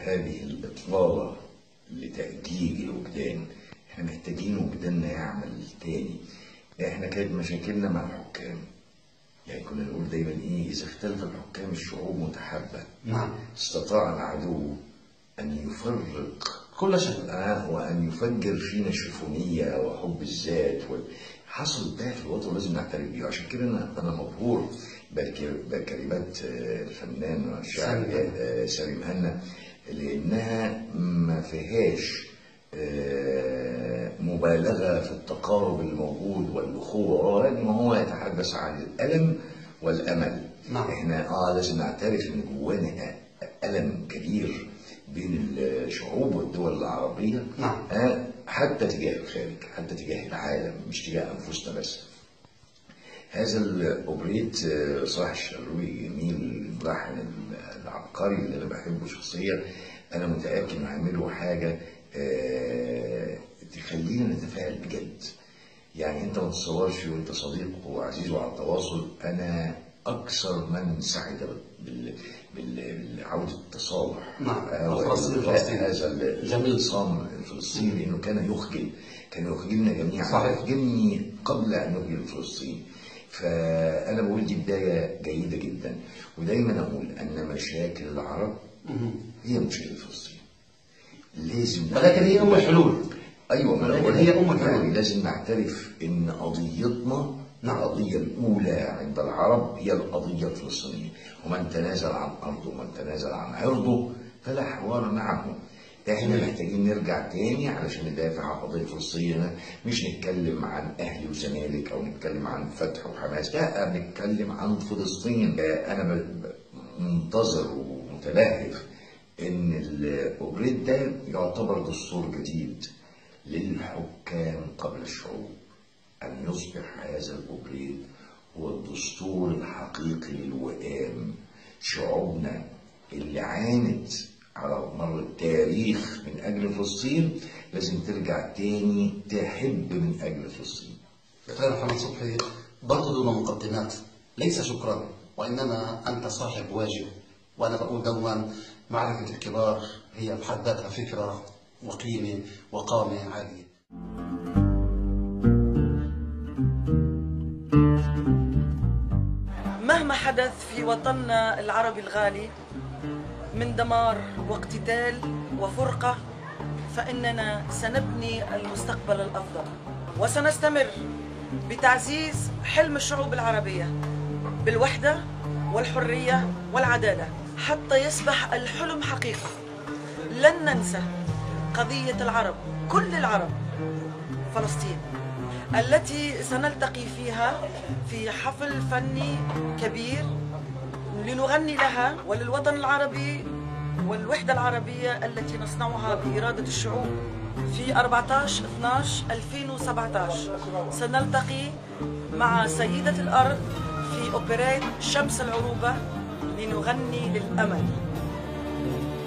هذه الإطلالة لتأجيج الوجدان احنا محتاجين وجداننا يعمل تاني احنا كانت مشاكلنا مع الحكام يعني كنا نقول دايما ايه اذا اختلف الحكام الشعوب متحابه نعم استطاع العدو ان يفرق كل شيء آه وان يفجر فينا الشفونيه وحب الذات وال... حصل ده في الوطن لازم نعترف بيه عشان كده انا انا مبهور بك- بكلمات آه، الفنان والشاعر سامي. آه، سامي مهنا لانها ما فيهاش آه، مبالغه في التقارب الموجود والاخوه لان هو يتحدث عن الالم والامل نعم. احنا اه لازم نعترف ان جوانا الم كبير بين الشعوب والدول العربيه نعم. آه، حتى تجاه الخارج حتى تجاه العالم مش تجاه انفسنا بس هذا الاوبريت آه، صلاح الشروي جميل الملحن العبقري اللي انا بحبه شخصيا انا متاكد انه هيعملوا حاجه آه، تخلينا نتفاعل بجد يعني انت ما تتصورش وانت صديق وعزيز وعلى التواصل انا اكثر من سعد بال- بال- بعوده التصالح نعم. آه، الفلسطيني وإلغاء الفلسطيني. هذا جميل. الانفصام الفلسطيني لانه كان يخجل كان يخجلنا جميعا صحيح. يخجلني قبل ان يخجل فلسطين فانا بقول دي بدايه جيده جدا ودايما اقول ان مشاكل العرب هي مشكله فلسطين لازم ولكن هي أم الحلول ايوه ما أنا ولكن بقول هي لك أم الحلول. يعني لازم نعترف ان قضيتنا نعم. القضيه الاولى عند العرب هي القضيه الفلسطينيه ومن تنازل عن ارضه ومن تنازل عن عرضه فلا حوار معه احنا جميل. محتاجين نرجع تاني علشان ندافع عن القضيه الفلسطينيه مش نتكلم عن اهلي وزمالك او نتكلم عن فتح وحماس لا نتكلم عن فلسطين آه، انا ب- ب- منتظر ومتلهف ان الاوبريت ده يعتبر دستور جديد للحكام قبل الشعوب أن يصبح هذا الأوبريت هو الدستور الحقيقي للوئام شعوبنا اللي عانت على مر التاريخ من أجل فلسطين لازم ترجع تاني تحب من أجل فلسطين خير محمد صبحي برضه دون مقدمات ليس شكرا وإنما أنت صاحب واجب وأنا بقول دوما معرفة الكبار هي بحد ذاتها فكرة وقيمة وقامة عالية مهما حدث في وطننا العربي الغالي من دمار واقتتال وفرقة فإننا سنبني المستقبل الأفضل وسنستمر بتعزيز حلم الشعوب العربية بالوحدة والحرية والعدالة حتى يصبح الحلم حقيقة لن ننسى قضية العرب كل العرب فلسطين التي سنلتقي فيها في حفل فني كبير لنغني لها وللوطن العربي والوحدة العربية التي نصنعها بإرادة الشعوب في 14 12 2017 سنلتقي مع سيدة الأرض في أوبريت شمس العروبة لنغني للأمل